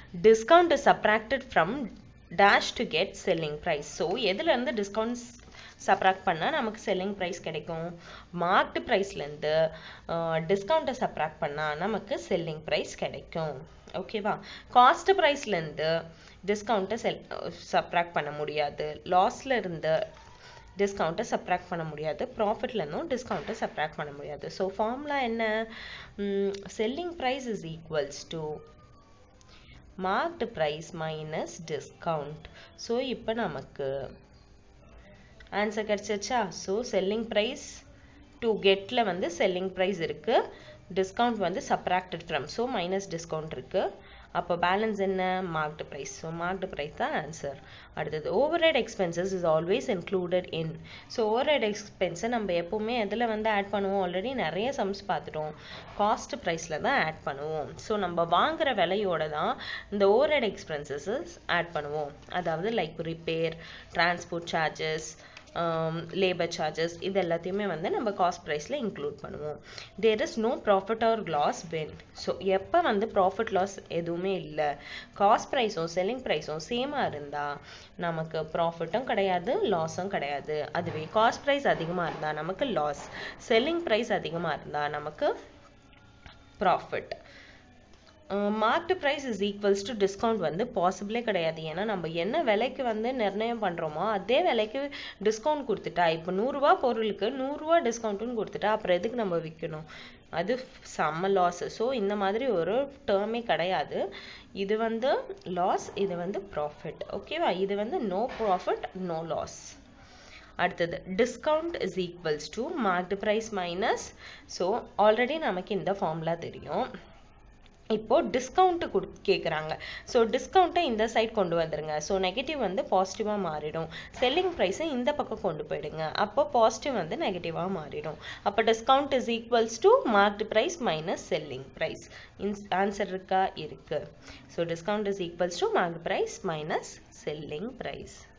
discount is subtracted from dash to get selling price so எதுலேருந்து discounts subtract பண்ணால் நமக்கு selling price கிடைக்கும் marked ப்ரைஸ்லேருந்து டிஸ்கவுண்ட்டை சப்ராக்ட் பண்ணால் நமக்கு செல்லிங் ப்ரைஸ் கிடைக்கும் ஓகேவா காஸ்ட் ப்ரைஸ்லேருந்து டிஸ்கவுண்ட்டை செல் சப்ராக்ட் பண்ண முடியாது லாஸில் இருந்து டிஸ்கவுண்ட்டை சப்ராக்ட் பண்ண முடியாது ப்ராஃபிட்லேருந்தும் டிஸ்கவுண்ட்டை சப்ராக்ட் பண்ண முடியாது ஸோ ஃபார்முலா என்ன selling price is equals to marked price minus discount so இப்போ நமக்கு ஆன்சர் கிடச்சிருச்சா ஸோ செல்லிங் ப்ரைஸ் டு கெட்டில் வந்து செல்லிங் ப்ரைஸ் இருக்குது டிஸ்கவுண்ட் வந்து subtracted from so minus discount இருக்குது அப்போ பேலன்ஸ் என்ன marked price so marked price தான் ஆன்சர் அடுத்தது overhead expenses is always included in so overhead எக்ஸ்பென்ஸை நம்ம எப்போவுமே எதில் வந்து ஆட் பண்ணுவோம் ஆல்ரெடி நிறைய சம்ஸ் பார்த்துட்டோம் காஸ்ட் ப்ரைஸில் தான் ஆட் பண்ணுவோம் ஸோ நம்ம வாங்குற விலையோட தான் இந்த ஓவர் ஹெட் எக்ஸ்பென்சஸ் ஆட் பண்ணுவோம் அதாவது like repair transport charges labour charges இது எல்லாத்தையுமே வந்து நம்ம காஸ்ட் ப்ரைஸில் இன்க்ளூட் பண்ணுவோம் there is no profit or loss when so எப்போ வந்து ப்ராஃபிட் லாஸ் எதுவுமே இல்லை காஸ்ட் ப்ரைஸும் செல்லிங் ப்ரைஸும் சேமாக இருந்தால் நமக்கு ப்ராஃபிட்டும் கிடையாது லாஸும் கிடையாது அதுவே காஸ்ட் ப்ரைஸ் அதிகமாக இருந்தால் நமக்கு லாஸ் செல்லிங் ப்ரைஸ் அதிகமாக இருந்தால் நமக்கு profit marked price is equals to discount வந்து பாசிபிளே கிடையாது ஏன்னா நம்ம என்ன விலைக்கு வந்து நிர்ணயம் பண்ணுறோமோ அதே விலைக்கு டிஸ்கவுண்ட் கொடுத்துட்டா இப்போ நூறுரூவா பொருளுக்கு நூறுரூவா டிஸ்கவுண்ட்டுன்னு கொடுத்துட்டா அப்புறம் எதுக்கு நம்ம விற்கணும் அது செம்ம லாஸ் ஸோ இந்த மாதிரி ஒரு டேர்மே கிடையாது இது வந்து லாஸ் இது வந்து ப்ராஃபிட் ஓகேவா இது வந்து நோ ப்ராஃபிட் நோ லாஸ் அடுத்தது discount is equals to marked price minus so already நமக்கு இந்த ஃபார்முலா தெரியும் இப்போ டிஸ்கவுண்ட் கொடு கேட்குறாங்க ஸோ டிஸ்கவுண்ட்டை இந்த சைட் கொண்டு வந்துருங்க ஸோ நெகட்டிவ் வந்து பாசிட்டிவாக மாறிடும் செல்லிங் ப்ரைஸை இந்த பக்கம் கொண்டு போயிடுங்க அப்போ பாசிட்டிவ் வந்து நெகட்டிவாக மாறிடும் அப்போ discount is equals to marked price minus selling price இன்ஸ் ஆன்சர் இருக்கா இருக்கு so discount is equals to marked price minus selling price